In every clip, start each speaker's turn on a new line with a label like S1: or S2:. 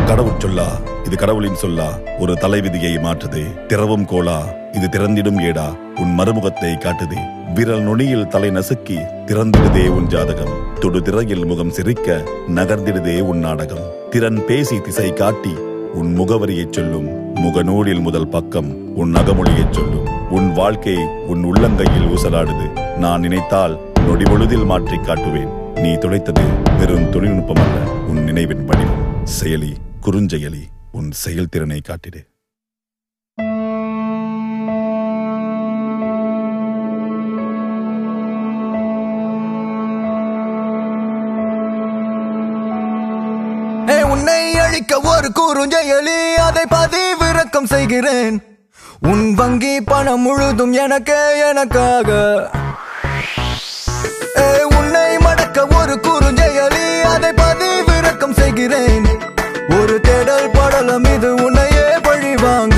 S1: கடவுள் சொல்லா இது கடவுளின் சொல்லா ஒரு தலைவிதியை மாற்றுதே திறவும் கோலா இது திறந்திடும் ஏடா உன் மறுமுகத்தை காட்டுதே விரல் நுனியில் தலை நசுக்கி திறந்திடுதே உன் ஜாதகம் தொடு திரையில் முகம் சிரிக்க நகர்ந்திடுதே உன் நாடகம் திறன் பேசி திசை காட்டி உன் முகவரியைச் சொல்லும் முகநூலில் முதல் பக்கம் உன் அகமொழியைச் சொல்லும் உன் வாழ்க்கை உன் உள்ளங்கையில் ஊசலாடுது நான் நினைத்தால் நொடி பொழுதில் மாற்றிக் காட்டுவேன் நீ துளைத்தது வெறும் தொழில்நுட்பம் அல்ல உன் நினைவின் வடிவம் செயலி குறுஞ்செயலி உன் செயல்திறனை காட்டிடு
S2: ஏ உன்னை அழிக்க ஒரு குறுஞ்செயலி அதை பதிவிறக்கம் செய்கிறேன் உன் வங்கி பணம் முழுதும் எனக்கு எனக்காக ஏ உன்னை மடக்க ஒரு குறுஞ்செயலி அதை பதிவிறக்கம் செய்கிறேன் ஒரு தேடல் படலம் இது உன்னையே பழிவாங்க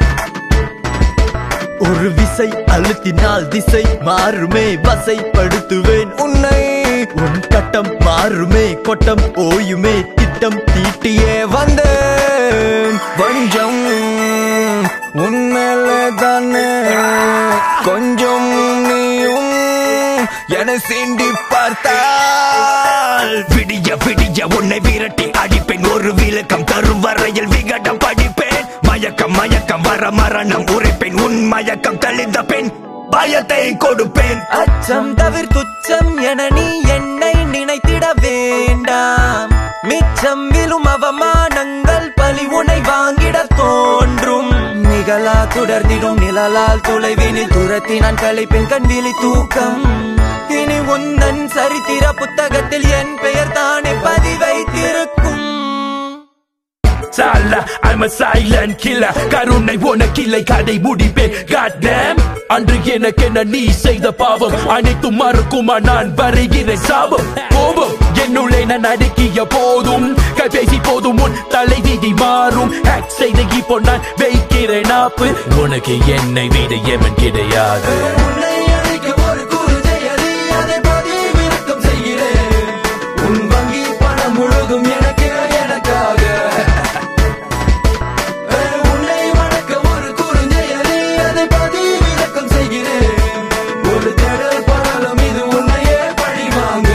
S3: ஒரு விசை அழுத்தினால் திசை மாறுமே வசைப்படுத்துவேன்
S2: உன்னை
S3: உன் கட்டம் மாறுமே கொட்டம் ஓயுமே திட்டம் தீட்டியே
S2: வந்தேன் வஞ்சம் உன்மேலே தானே கொஞ்சம் நீயும் என சீண்டி பார்த்தால்
S4: விடிய விடிய உன்னை விரட்டி அடிப்பேன் ஒரு விளக்கம் தரும் வரையில் விகடம் படிப்பேன் மயக்கம் மயக்கம் வர மரணம் உரைப்பேன் உன் மயக்கம் தெளிந்த பெண் பயத்தை கொடுப்பேன்
S3: அச்சம் தவிர் துச்சம் என நீ என்னை நினைத்திட வேண்டாம் மிச்சம் விழும் அவமானங்கள் பழி உனை வாங்கிட தோன்றும் நிகழா தொடர்ந்திடும் நிழலால் தொலைவினில் துரத்தி நான் களைப்பேன் கண்விழி தூக்கம் இனி உந்தன் சரித்திர புத்தகத்தில் என் பெயர் தானே பதிவைத்திருக்கும்
S4: சாலா I'm a silent killer கருணை உனக்கில்லை கதை முடிப்பேன் God damn அன்று எனக்கென நீ செய்த பாவம் அனைத்தும் மறுக்குமா நான் வருகிறேன் சாபம் கோபம் என்னுள்ளே நான் அடக்கிய போதும் கைபேசி போதும் உன் தலைவிதி மாறும் ஹேக் செய்த இப்போ நான் வைக்கிறேன் ஆப்பு உனக்கு என்னை விட எவன் கிடையாது
S2: உன்னை அழிக்க ஒரு குறுஞ்செயலி அதை பதிவிறக்கம் செய்கிறேன் உன் வங்கி பணம் முழுதும் எனக்கு எனக்காக ஏ, உன்னை வணக்க ஒரு குறுஞ்செயலி அதை பதிவிறக்கம் செய்கிறேன் ஒரு தேடல் படலம் இது உன்னையே பழிவாங்க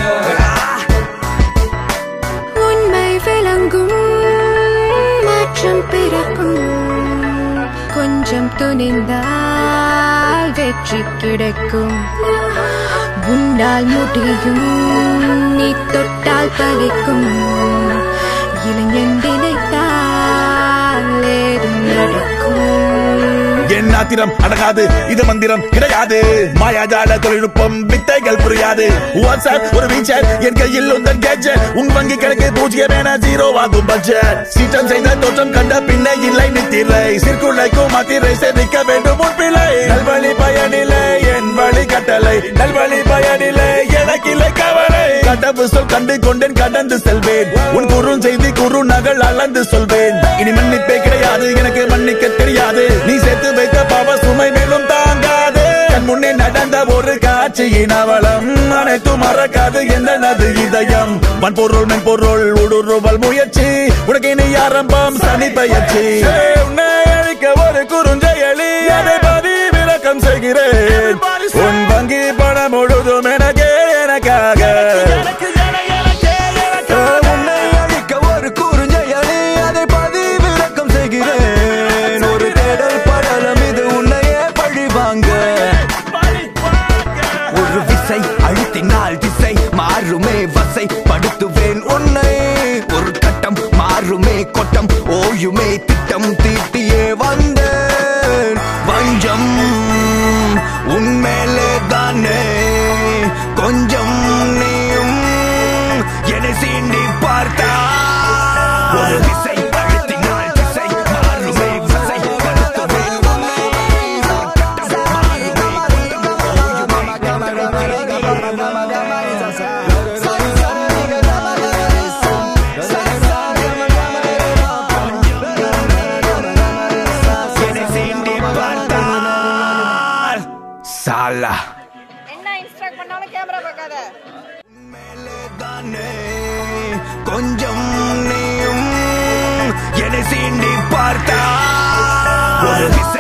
S5: உண்மை விளங்கும் மாற்றம் பிறக்கும் கொஞ்சம் துணிந்தால் வெற்றி கிடைக்கும் உண்டால் முடியும் நீ தொட்டால் பலிக்கும் இளைஞன் நினைத்தால் ஏதும் நடக்கும்
S6: என் ஆத்திரம் அடங்காது இது மந்திரம் கிடையாது மாயாஜால தொழில்நுட்பம் வித்தைகள் புரியாது வாட்ஸ்அப் ஒரு வீச்சர் என் கையில் உந்தன் கேட்சர் உன் வங்கி கணக்கு பூஜ்ஜியம் என ஜீரோ ஆகும் பட்ஜெட் சீற்றம் செய்த தோற்றம் கண்ட பின்ன இல்லை நித்திரை சிற்குலைக்கும் மாத்திரை சேமிக்க வேண்டும் உன் பிள்ளை நல்வழி பயனில்லை என் வழி கட்டளை நல்வழி பயனில்லை எனக்கில்லை கவலை கடவு சொல் கண்டு கொண்டேன் கடந்து செல்வேன் உன் குறும் செய்தி குறு நகல் அளந்து சொல்வேன் இனி மன்னிப்பே கிடையாது எனக்கு மன்னிக்க தெரியாது நீ சேர்த்து வைத்த பாவ சுமை மேலும் தாங்காது கண் முன்னே நடந்த ஒரு காட்சியின் அவலம் அனைத்தும் மறக்காது என்னது இதயம் மண்பொருள் மென்பொருள் ஊடுருவல் முயற்சி உனக்கு இனி ஆரம்பம் சனி பயிற்சி உன்னை அழிக்க ஒரு குறுஞ்செயலி அதை பதிவிறக்கம் செய்கிறேன் உன் வங்கி பணம் முழுதும் எனக்கே எனக்காக
S2: உன்னை அழிக்க ஒரு குறுஞ்செயலி அதை பதிவிறக்கம் செய்கிறேன் ஒரு தேடல் படலம் இது உன்னையே பழிவாங்க ஒரு விசை அழுத்தினால் திசை மாறுமே வசை படுத்துவேன் உன்னை ஒரு கட்டம் மாறுமே கொட்டம் ஓயுமே திட்டம் தீட்டியே வந்தேன் வஞ்சம் உன்மேலே தானே கொஞ்சம் நீயும் என்னை சீண்டி பார்த்தா ஒரு விசை அழுத்தினால் திசை மாறுமே வசை படுத்துவேன் உன்னை ஒரு கட்டம் மாறுமே கொட்டம் சாலா
S7: என்ன இன்ஸ்ட்ரக்ட் பண்ணாலும் கேமரா பார்க்காத
S2: தானே கொஞ்சம் நீயும்
S3: சீண்டி பார்த்தா ஒரு